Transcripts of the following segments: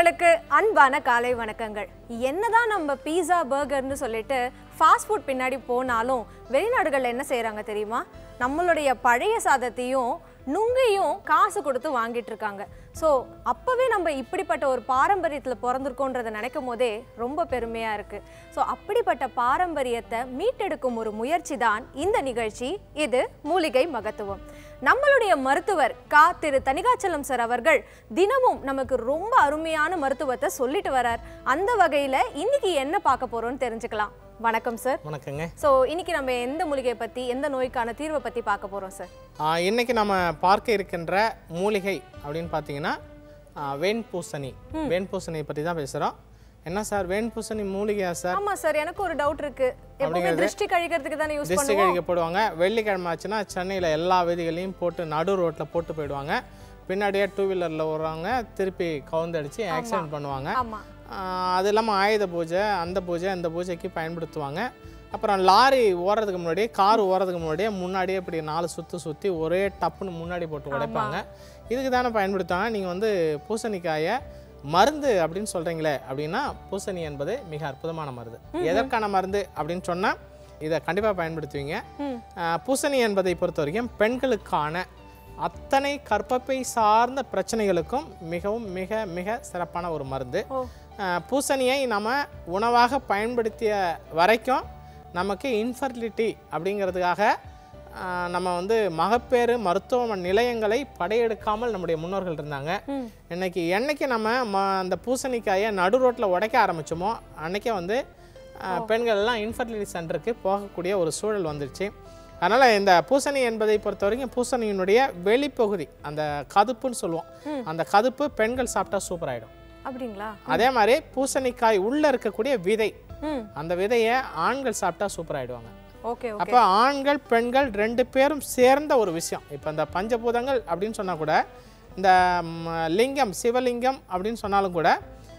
நேயர்களுக்கு அன்பான காலை வணக்கங்கள் என்னதான் நம்ம பீஸா பர்கர்னு சொல்லிட்டு ஃபாஸ்ட் ஃபுட் பின்னாடி போனாலும் வெளிநாடுகளில் என்ன செய்கிறாங்க தெரியுமா நம்மளுடைய பழைய சாதத்தையும் நுங்கையும் காசு கொடுத்து வாங்கிட்டு இருக்காங்க ஸோ அப்போவே நம்ம இப்படிப்பட்ட ஒரு பாரம்பரியத்தில் பிறந்திருக்கோன்றதை நினைக்கும் போதே ரொம்ப பெருமையாக இருக்குது ஸோ அப்படிப்பட்ட பாரம்பரியத்தை மீட்டெடுக்கும் ஒரு முயற்சி தான் இந்த நிகழ்ச்சி இது மூலிகை மகத்துவம் நம்மளுடைய மருத்துவர் கா திரு தனிகாச்சலம் சார் அவர்கள் தினமும் நமக்கு ரொம்ப அருமையான மருத்துவத்தை சொல்லிட்டு வரார் அந்த வகையில் இன்னைக்கு என்ன பார்க்க போறோம்னு தெரிஞ்சுக்கலாம் வணக்கம் சார் வணக்கங்க ஸோ இன்னைக்கு நம்ம எந்த மூலிகை பற்றி எந்த நோய்க்கான தீர்வை பற்றி பார்க்க போகிறோம் சார் ஆ, இன்னைக்கு நம்ம பார்க்க இருக்கின்ற மூலிகை அப்படின்னு பார்த்தீங்கன்னா ஆ, வேன்பூசணி வேன்பூசணியை பற்றி தான் பேசுகிறோம் என்ன சார் வேன்பூசணி மூலிகையா சார் ஆமா சார் எனக்கு ஒரு டவுட் இருக்கு எப்பவுமே திருஷ்டி கழிக்கிறதுக்கு தானே யூஸ் திசை பண்ணுவோம் கழிக்க போடுவாங்க வெள்ளிக்கிழமை ஆச்சுன்னா சென்னையில் எல்லா வீதிகளையும் போட்டு நடு ரோட்டில் போட்டு போயிடுவாங்க பின்னாடியே டூ வீலரில் வர்றவங்க திருப்பி கவுந்தடிச்சு ஆக்சிடென்ட் பண்ணுவாங்க ஆமா ஆஹ் அது இல்லாமல் ஆயுத பூஜை அந்த பூஜை இந்த பூஜைக்கு பயன்படுத்துவாங்க அப்புறம் லாரி ஓடுறதுக்கு முன்னாடியே கார் ஓடுறதுக்கு முன்னாடியே முன்னாடியே இப்படி நாலு சுற்று சுற்றி ஒரே டப்புன்னு முன்னாடி போட்டு உடைப்பாங்க இதுக்கு தானே பயன்படுத்துவாங்க நீங்கள் வந்து பூசணிக்காயை மருந்து அப்படின்னு சொல்கிறீங்களே அப்படின்னா பூசணி என்பது மிக அற்புதமான மருந்து எதற்கான மருந்து அப்படின்னு சொன்னால் இதை கண்டிப்பாக பயன்படுத்துவீங்க ம். ஆஹ் பூசணி என்பதை பொறுத்த வரைக்கும் பெண்களுக்கான அத்தனை கற்பப்பை சார்ந்த பிரச்சனைகளுக்கும் மிகவும் மிக மிக சிறப்பான ஒரு மருந்து ஓ ஆஹ் பூசணியை நம்ம உணவாக பயன்படுத்திய வரைக்கும் நமக்கு இன்ஃபர்டிலிட்டி அப்படிங்கிறதுக்காக ஆஹ் நம்ம வந்து மகப்பேறு மருத்துவ நிலையங்களை படையெடுக்காமல் நம்முடைய முன்னோர்கள் இருந்தாங்க ம். இன்னைக்கு என்னைக்கு நம்ம ம அந்த பூசணிக்காயை நடு ரோட்டில் உடைக்க ஆரம்பிச்சோமோ அன்னைக்கே வந்து ஆஹ் பெண்கள் எல்லாம் இன்ஃபர்டிலிட்டி சென்டருக்கு போகக்கூடிய ஒரு சூழல் வந்துருச்சு அதனால் இந்த பூசணி என்பதை பொறுத்த வரைக்கும் பூசணியினுடைய வெளிப்பகுதி அந்த கதுப்புன்னு சொல்லுவோம் அந்த கதுப்பு பெண்கள் சாப்பிட்டா சூப்பர் ஆகிடும் அப்படிங்களா அதே மாதிரி பூசணிக்காய் உள்ள இருக்கக்கூடிய விதை ம் அந்த விதையை ஆண்கள் சாப்பிட்டா சூப்பர் ஆயிடுவாங்க ஓகே ஓகே அப்போ ஆண்கள் பெண்கள் ரெண்டு பேரும் சேர்ந்த ஒரு விஷயம் இப்போ இந்த பஞ்சபூதங்கள் அப்படின்னு சொன்னால் கூட இந்த ம், லிங்கம் சிவலிங்கம் அப்படின்னு சொன்னாலும் கூட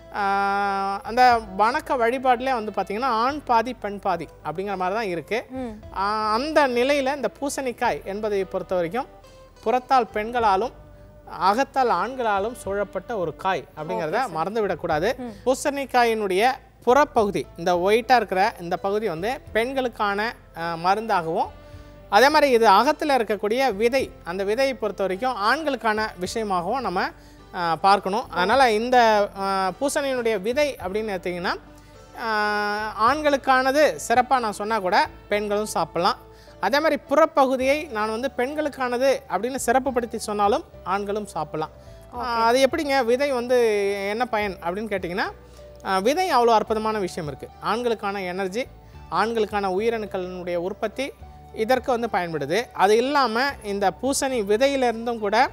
ஆஹ், அந்த வணக்க வழிபாட்டிலே வந்து பார்த்திங்கன்னா ஆண் பாதி பெண் பாதி அப்படிங்கிற மாதிரி தான் இருக்குது ம் அந்த நிலையில் இந்த பூசணிக்காய் என்பதை பொறுத்த வரைக்கும் புறத்தால் பெண்களாலும் அகத்தால் ஆண்களாலும் சூழப்பட்ட ஒரு காய் அப்படிங்கிறத மறந்து விடக்கூடாது பூசணிக்காயினுடைய புறப்பகுதி இந்த ஒயிட்டாக இருக்கிற இந்த பகுதி வந்து பெண்களுக்கான அஹ், மருந்தாகவும் அதே மாதிரி இது அகத்தில் இருக்கக்கூடிய விதை அந்த விதையை பொறுத்த வரைக்கும் ஆண்களுக்கான விஷயமாகவும் நம்ம அஹ், பார்க்கணும் அதனால் இந்த அஹ், பூசணியினுடைய விதை அப்படின்னு எடுத்திங்கன்னா ஆஹ் ஆண்களுக்கானது சிறப்பாக நான் சொன்னால் கூட பெண்களும் சாப்பிட்லாம் அதே மாதிரி புறப்பகுதியை நான் வந்து பெண்களுக்கானது அப்படின்னு சிறப்புப்படுத்தி சொன்னாலும் ஆண்களும் சாப்பிட்லாம் ஆஹ் அது எப்படிங்க விதை வந்து என்ன பயன் அப்படின்னு கேட்டிங்கன்னா ஆஹ் விதை அவ்வளோ அற்புதமான விஷயம் இருக்குது ஆண்களுக்கான எனர்ஜி ஆண்களுக்கான உயிரணுக்களினுடைய உற்பத்தி இதற்கு வந்து பயன்படுது அது இல்லாமல் இந்த பூசணி விதையிலிருந்தும் கூட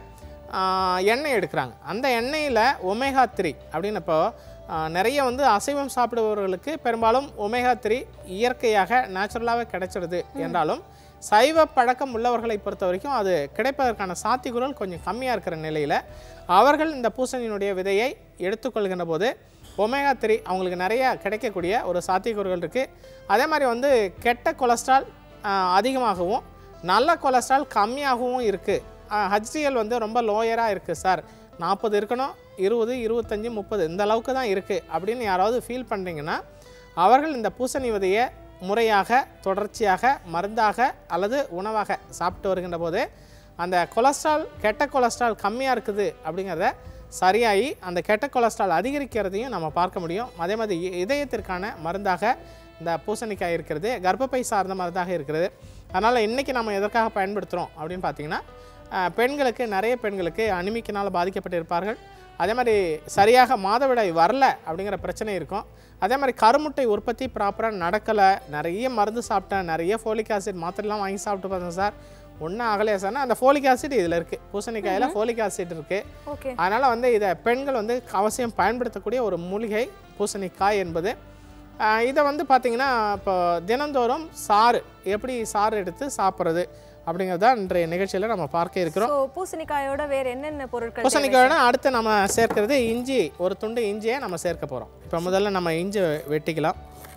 ஆஹ் எண்ணெய் எடுக்கிறாங்க அந்த எண்ணெயில் ஒமேகா த்ரீ அப்படின்னப்போ ஆஹ் நிறைய வந்து அசைவம் சாப்பிடுபவர்களுக்கு பெரும்பாலும் ஒமேகா த்ரீ இயற்கையாக நேச்சுரலாகவே கிடைச்சிடுது என்றாலும் சைவ பழக்கம் உள்ளவர்களை பொறுத்த வரைக்கும் அது கிடைப்பதற்கான சாத்தியக்கூறுகள் கொஞ்சம் கம்மியாக இருக்கிற நிலையில் அவர்கள் இந்த பூசணியினுடைய விதையை எடுத்துக்கொள்கின்ற போது ஒமேகா த்ரீ அவங்களுக்கு நிறைய கிடைக்கக்கூடிய ஒரு சாத்தியக்கூறுகள் இருக்குது அதே மாதிரி வந்து கெட்ட கொலஸ்ட்ரால் ஆஹ் அதிகமாகவும் நல்ல கொலஸ்ட்ரால் கம்மியாகவும் இருக்குது ஹச்டிஎல் வந்து ரொம்ப லோயராக இருக்குது சார் நாற்பது இருக்கணும் இருபது இருபத்தஞ்சி முப்பது இந்த அளவுக்கு தான் இருக்குது அப்படின்னு யாராவது ஃபீல் பண்ணுறீங்கன்னா அவர்கள் இந்த பூசணி விதையை முறையாக தொடர்ச்சியாக மருந்தாக அல்லது உணவாக சாப்பிட்டு வருகின்ற போது அந்த கொலஸ்ட்ரால் கெட்ட கொலஸ்ட்ரால் கம்மியாக இருக்குது அப்படிங்கிறத சரியாகி அந்த கெட்ட கொலஸ்ட்ரால் அதிகரிக்கிறதையும் நம்ம பார்க்க முடியும் அதே மாதிரி இ- இதயத்திற்கான மருந்தாக இந்த பூசணிக்காய் இருக்கிறது கர்ப்பப்பை சார்ந்த மருந்தாக இருக்கிறது அதனால் இன்றைக்கி நம்ம எதற்காக பயன்படுத்துகிறோம் அப்படின்னு பார்த்தீங்கன்னா அஹ், பெண்களுக்கு நிறைய பெண்களுக்கு அனிமிக்கினால் பாதிக்கப்பட்டிருப்பார்கள் அதே மாதிரி சரியாக மாதவிடாய் வரல அப்படிங்கிற பிரச்சனை இருக்கும் அதே மாதிரி கருமுட்டை உற்பத்தி ப்ராப்பராக நடக்கலை நிறைய மருந்து சாப்பிட்டேன் நிறைய ஃபோலிக் ஆசிட் மாத்திரைலாம் வாங்கி சாப்பிட்டு பார்த்தேன் சார் ஒன்றும் ஆகலையா சார்னா அந்த ஃபோலிக் ஆசிட் இதில் இருக்குது பூசணிக்காயில் ஃபோலிக் ஆசிட் இருக்குது ஓகே அதனால் வந்து இதை பெண்கள் வந்து அவசியம் பயன்படுத்தக்கூடிய ஒரு மூலிகை பூசணிக்காய் என்பது ஆஹ் இதை வந்து பார்த்திங்கன்னா இப்போ தினந்தோறும் சாறு எப்படி சாறு எடுத்து சாப்பிட்றது அப்படிங்கிறத இன்றைய நிகழ்ச்சியில் நம்ம பார்க்க இருக்கிறோம் ஸோ பூசணிக்காயோட வேற என்னென்ன பொருட்கள் பூசணிக்காயோட அடுத்து நம்ம சேர்க்கிறது இஞ்சி ஒரு துண்டு இஞ்சியை நம்ம சேர்க்க போகிறோம் இப்போ முதல்ல நம்ம இஞ்சி வெட்டிக்கலாம்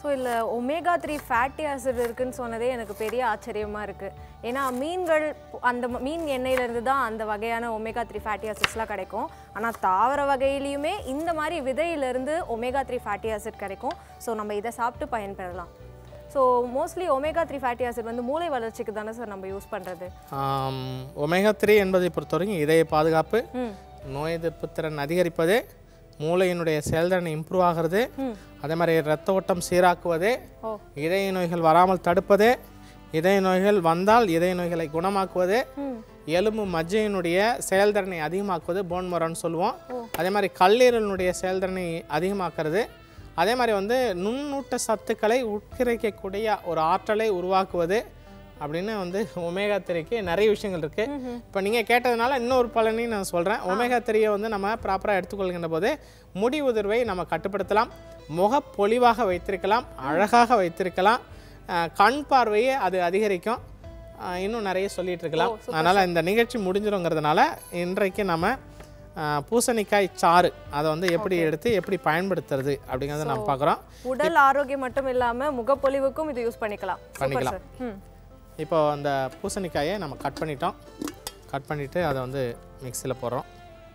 ஸோ இதில் ஒமேகா த்ரீ ஃபேட்டி ஆசிட் இருக்குன்னு சொன்னதே எனக்கு பெரிய ஆச்சரியமாக இருக்குது ஏன்னா மீன்கள் அந்த ம- மீன் எண்ணெயிலேருந்து தான் அந்த வகையான ஒமேகா த்ரீ ஃபேட்டி ஆசிட்ஸ்லாம் கிடைக்கும் ஆனால் தாவர வகையிலையுமே இந்த மாதிரி விதையிலேருந்து ஒமேகா த்ரீ ஃபேட்டி ஆசிட் கிடைக்கும் ஸோ நம்ம இதை சாப்பிட்டு பயன்பெறலாம் so mostly omega three fatty acid வந்து மூளை வளர்ச்சிக்கு தானே சார் நம்ம யூஸ் பண்ணுறது ஒமேகா த்ரீ என்பதை பொறுத்தவரைக்கும் இதய பாதுகாப்பு ம் நோய் எதிர்ப்பு திறன் அதிகரிப்பது மூளையினுடைய செயல்திறன் இம்ப்ரூவ் ஆகிறது அதே மாதிரி இரத்த ஓட்டம் சீராக்குவது ஓ இதய நோய்கள் வராமல் தடுப்பது இதய நோய்கள் வந்தால் இதய நோய்களை குணமாக்குவது ம் எலும்பு மஜ்ஜையினுடைய செயல்திறனை அதிகமாக்குவது போன் மரம்னு சொல்லுவோம் அதே மாதிரி கல்லீரலினுடைய செயல்திறனை அதிகமாக்குறது அதே மாதிரி வந்து நுண்ணூட்ட சத்துக்களை உட்கிரைக்கக்கூடிய ஒரு ஆற்றலை உருவாக்குவது அப்படின்னு வந்து ஒமேகா த்ரீக்கு நிறைய விஷயங்கள் இருக்குது இப்போ நீங்கள் கேட்டதுனால இன்னொரு பலனையும் நான் சொல்கிறேன் ஒமேகா த்ரீயை வந்து நம்ம ப்ராப்பராக எடுத்துக்கொள்கின்ற போது முடி உதிர்வை நம்ம கட்டுப்படுத்தலாம் முகப்பொலிவாக வைத்திருக்கலாம் அழகாக வைத்திருக்கலாம் அஹ் கண் பார்வையை அது அதிகரிக்கும் அஹ் இன்னும் நிறைய சொல்லிட்டு இருக்கலாம் அதனால் இந்த நிகழ்ச்சி முடிஞ்சிருங்கிறதுனால இன்றைக்கு நம்ம அஹ், பூசணிக்காய் சாறு அதை வந்து எப்படி எடுத்து எப்படி பயன்படுத்துறது அப்படிங்கிறத நம்ம பார்க்குறோம் உடல் ஆரோக்கியம் மட்டும் இல்லாமல் முகப்பொலிவுக்கும் இது யூஸ் பண்ணிக்கலாம் சூப்பர் பண்ணிக்கலாம். சார் ம் இப்போ அந்த பூசணிக்காயை நம்ம கட் பண்ணிட்டோம் கட் பண்ணிவிட்டு அதை வந்து மிக்சியில் போடுறோம்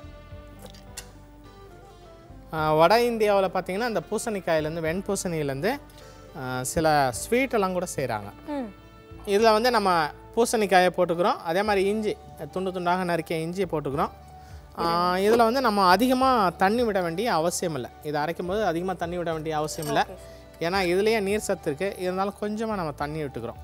அஹ், வட இந்தியாவில் பார்த்தீங்கன்னா இந்த பூசணிக்காயிலேருந்து வெண்பூசணியிலேருந்து அஹ், சில ஸ்வீட்டெல்லாம் கூட செய்கிறாங்க ம் இதில் வந்து நம்ம பூசணிக்காயை போட்டுக்கிறோம் அதே மாதிரி இஞ்சி துண்டு துண்டாக நறுக்கிய இஞ்சியை போட்டுக்கிறோம் இதில் வந்து நம்ம அதிகமாக தண்ணி விட வேண்டிய அவசியம் இல்லை இதை அரைக்கும் போது அதிகமாக தண்ணி விட வேண்டிய அவசியம் இல்லை ஏன்னா இதுலேயே நீர் சத்து இருக்குது இருந்தாலும் கொஞ்சமாக நம்ம தண்ணி விட்டுக்கிறோம்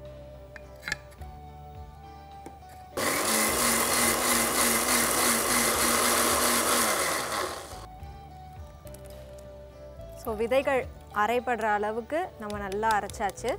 ஸோ விதைகள் அரைப்படுற அளவுக்கு நம்ம நல்லா அரைச்சாச்சு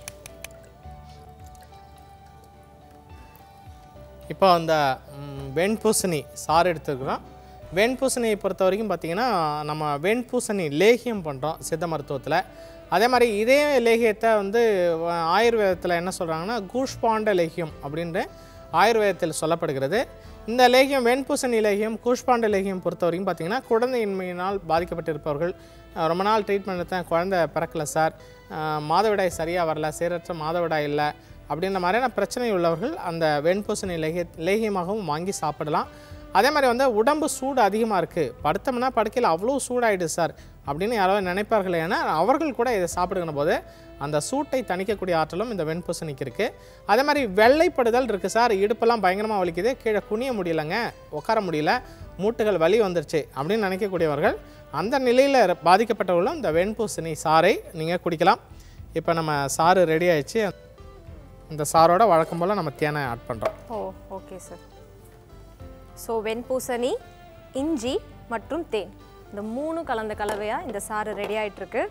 இப்போ அந்த ம், வெண்பூசணி சாறு எடுத்துருக்குறோம் வெண்பூசணியை பொறுத்த வரைக்கும் பார்த்திங்கன்னா நம்ம வெண்பூசணி லேகியம் பண்ணுறோம் சித்த மருத்துவத்தில் அதே மாதிரி இதே லேகியத்தை வந்து வ- ஆயுர்வேதத்தில் என்ன சொல்கிறாங்கன்னா கூஷ்பாண்ட லேகியம் அப்படின்ட்டு ஆயுர்வேதத்தில் சொல்லப்படுகிறது இந்த லேகியம் வெண்பூசணி லேகியம் கூஷ்பாண்ட லேகியம் பொறுத்த வரைக்கும் பார்த்திங்கன்னா குழந்தையின்மையினால் பாதிக்கப்பட்டிருப்பவர்கள் அஹ், ரொம்ப நாள் ட்ரீட்மெண்ட் எடுத்தேன் குழந்தை பிறக்கல சார் அஹ், மாதவிடாய் சரியாக வரல சீரற்ற மாதவிடாய் இல்லை அப்படின்ற மாதிரியான பிரச்சனை உள்ளவர்கள் அந்த வெண்பூசணி லேகிய லேகியமாகவும் வாங்கி சாப்பிடலாம் அதே மாதிரி வந்து உடம்பு சூடு அதிகமாக இருக்குது படுத்தோம்னா படுக்கையில் அவ்வளோ சூடாயிடுது சார் அப்படின்னு யாராவது நினைப்பார்கள் ஏன்னா அவர்கள் கூட இதை சாப்பிடுகிற போது அந்த சூட்டை தணிக்கக்கூடிய ஆற்றலும் இந்த வெண்பூசணிக்கு இருக்குது அதே மாதிரி வெள்ளைப்படுதல் இருக்குது சார் இடுப்பெல்லாம் பயங்கரமாக வலிக்குது கீழே குனிய முடியலங்க உட்கார முடியல மூட்டுகள் வலி வந்துருச்சு அப்படின்னு நினைக்கக்கூடியவர்கள் அந்த நிலையில் பாதிக்கப்பட்டவர்களும் இந்த வெண்பூசணி சாறை நீங்கள் குடிக்கலாம் இப்போ நம்ம சாறு ரெடி ஆயிடுச்சு இந்த சாரோட வழக்கம் போல் நம்ம தேனை ஆட் பண்ணுறோம் ஓ ஓகே சார் ஸோ வெண்பூசணி இஞ்சி மற்றும் தேன் இந்த மூணு கலந்த கலவையாக இந்த சாறு ரெடி ஆயிட்டிருக்கு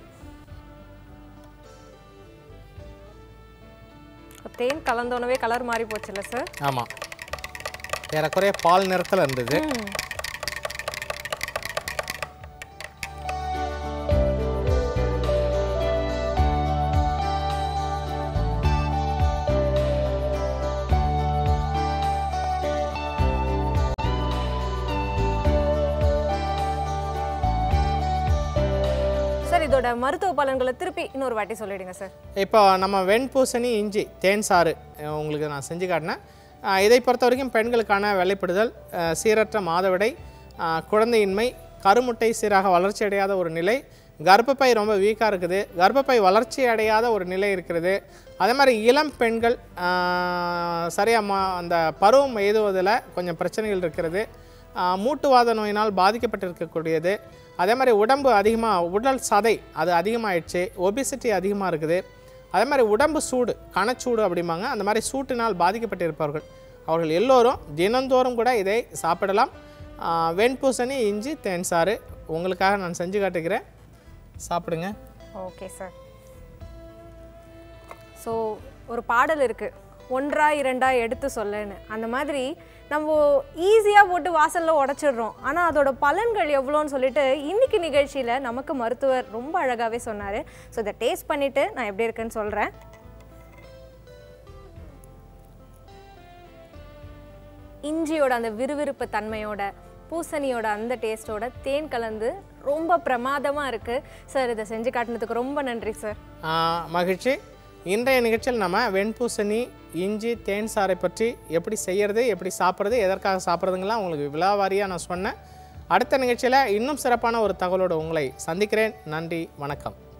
தேன் கலந்தோனவே கலர் மாறி போச்சுல்ல சார் ஆமாம் ஏறக்குறைய பால் நிறத்தில் இருந்தது சார் இதோட மருத்துவ பலன்களை திருப்பி இன்னொரு வாட்டி சொல்லிடுங்க சார் இப்போ நம்ம வெண்பூசணி இஞ்சி தேன் சாறு அஹ் உங்களுக்கு நான் செஞ்சு காட்டினேன் அஹ் இதை பொறுத்த வரைக்கும் பெண்களுக்கான வெள்ளைப்படுதல் அஹ் சீரற்ற மாதவிடை அஹ் குழந்தையின்மை கருமுட்டை சீராக வளர்ச்சி அடையாத ஒரு நிலை கர்ப்பப்பை ரொம்ப வீக்காக இருக்குது கர்ப்பப்பை வளர்ச்சி அடையாத ஒரு நிலை இருக்கிறது அதே மாதிரி இளம் பெண்கள் சரியாக மா அந்த பருவம் எய்துவதில் கொஞ்சம் பிரச்சனைகள் இருக்கிறது ஆஹ் மூட்டுவாத நோயினால் பாதிக்கப்பட்டிருக்கக்கூடியது அதே மாதிரி உடம்பு அதிகமாக உடல் சதை அது அதிகமாகிடுச்சு ஒபிசிட்டி அதிகமாக இருக்குது அதே மாதிரி உடம்பு சூடு கனச்சூடு அப்படிம்பாங்க அந்த மாதிரி சூட்டினால் பாதிக்கப்பட்டிருப்பவர்கள் அவர்கள் எல்லோரும் தினந்தோறும் கூட இதை சாப்பிடலாம் ஆஹ் வெண்பூசணி இஞ்சி தேன் சாறு உங்களுக்காக நான் செஞ்சு காட்டுகிறேன் சாப்பிடுங்க ஓகே சார் ஸோ ஒரு பாடல் இருக்கு ஒன்றா இரண்டா எடுத்து சொல்லுன்னு அந்த மாதிரி நம்ம ஈஸியாக போட்டு வாசலில் உடச்சிடுறோம் ஆனால் அதோட பலன்கள் எவ்வளோன்னு சொல்லிட்டு இன்னைக்கு நிகழ்ச்சியில் நமக்கு மருத்துவர் ரொம்ப அழகாகவே சொன்னார் ஸோ இதை டேஸ்ட் பண்ணிவிட்டு நான் எப்படி இருக்குன்னு சொல்கிறேன் இஞ்சியோட அந்த விறுவிறுப்பு தன்மையோட பூசணியோட அந்த டேஸ்ட்டோட தேன் கலந்து ரொம்ப பிரமாதமாக இருக்குது சார் இதை செஞ்சு காட்டினதுக்கு ரொம்ப நன்றி சார் ஆ, மகிழ்ச்சி இன்றைய நிகழ்ச்சியில் நம்ம வெண்பூசணி இஞ்சி தேன் சாறை பற்றி எப்படி செய்யறது எப்படி சாப்பிட்றது எதற்காக சாப்பிட்றதுங்கலாம் உங்களுக்கு விழாவாரியாக நான் சொன்னேன் அடுத்த நிகழ்ச்சியில் இன்னும் சிறப்பான ஒரு தகவலோடு உங்களை சந்திக்கிறேன் நன்றி வணக்கம்